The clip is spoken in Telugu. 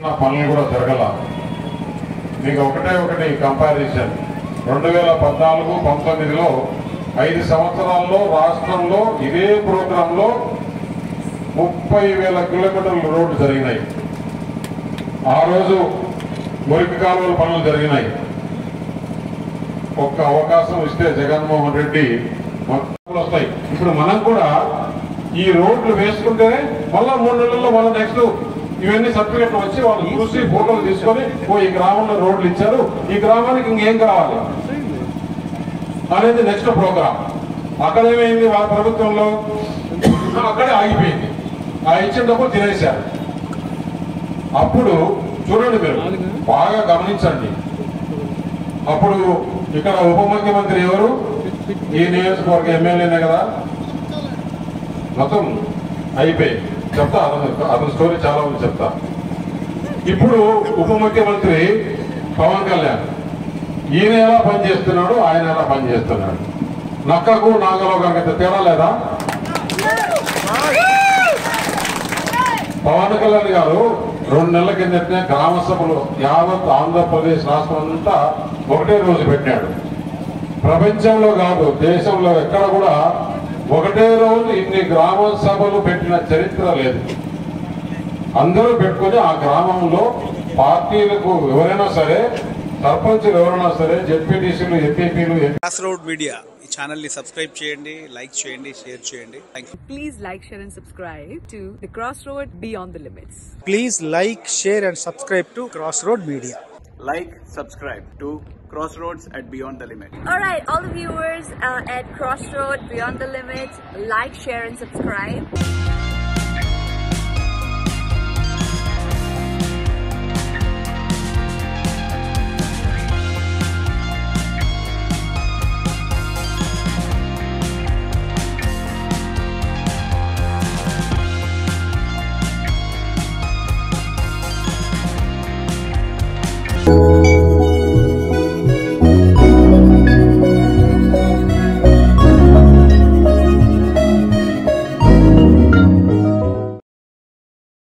నా పనులు కూడా జరగల మీకు ఒకటే ఒకటి కంపారిజన్ రెండు వేల పద్నాలుగు పంతొమ్మిదిలో ఐదు సంవత్సరాల్లో రాష్ట్రంలో ఇదే ప్రోగ్రాంలో ముప్పై వేల కిలోమీటర్ల రోడ్లు జరిగినాయి ఆ రోజు మురికి కాలువల పనులు జరిగినాయి ఒక్క అవకాశం ఇస్తే జగన్మోహన్ రెడ్డి మొత్తం వస్తాయి ఇప్పుడు మనం కూడా ఈ రోడ్లు వేసుకుంటే మళ్ళా మూడు నెలల్లో మళ్ళీ నెక్స్ట్ ఇవన్నీ సర్టిఫికెట్లు వచ్చి వాళ్ళు చూసి ఫోటోలు తీసుకొని ఓ ఈ గ్రామంలో రోడ్లు ఇచ్చారు ఈ గ్రామానికి ఇంకేం కావాలి అనేది నెక్స్ట్ ప్రోగ్రామ్ అక్కడ ఏమైంది వాళ్ళ ప్రభుత్వంలో అక్కడే ఆగిపోయింది ఆ ఇచ్చిన డబ్బులు తినేశారు అప్పుడు చూడండి మీరు బాగా గమనించండి అప్పుడు ఇక్కడ ఉప ముఖ్యమంత్రి ఎవరు ఈ నియోజకవర్గ ఎమ్మెల్యేనే కదా మొత్తం అయిపోయి చెప్తా అతను అతని స్టోరీ చాలా ఉంది చెప్తా ఇప్పుడు ఉప ముఖ్యమంత్రి పవన్ కళ్యాణ్ ఈయన ఎలా పనిచేస్తున్నాడు ఆయన ఎలా పనిచేస్తున్నాడు నక్కకు నాగలో కనుక తేడా లేదా పవన్ కళ్యాణ్ గారు రెండు నెలల కిందటనే గ్రామ సభలు యావత్ ఆంధ్రప్రదేశ్ రాష్ట్రం అంతా ఒకటే రోజు పెట్టాడు ప్రపంచంలో కాదు దేశంలో ఎక్కడ కూడా ఒకటే రోజు ఇన్ని గ్రామ సభలు పెట్టిన చరిత్ర లేదు అందరూ పెట్టుకొని ఆ గ్రామంలో పార్టీలకు ఎవరైనా సరే సర్పంచులు ఎవరైనా సరే జెడ్పీటీసీలు ఎంపీపీలు క్రాస్ రోడ్ మీడియా ఈ ఛానల్ ని సబ్స్క్రైబ్ చేయండి లైక్ చేయండి షేర్ చేయండి thank you Please like, share, and subscribe to The Crossroad Beyond the Limits. Please like, share, and subscribe to Crossroad Media. like, subscribe to Crossroads at Beyond the Limit. All right, all the viewers uh, at Crossroad Beyond the Limits, like, share, and subscribe. Thank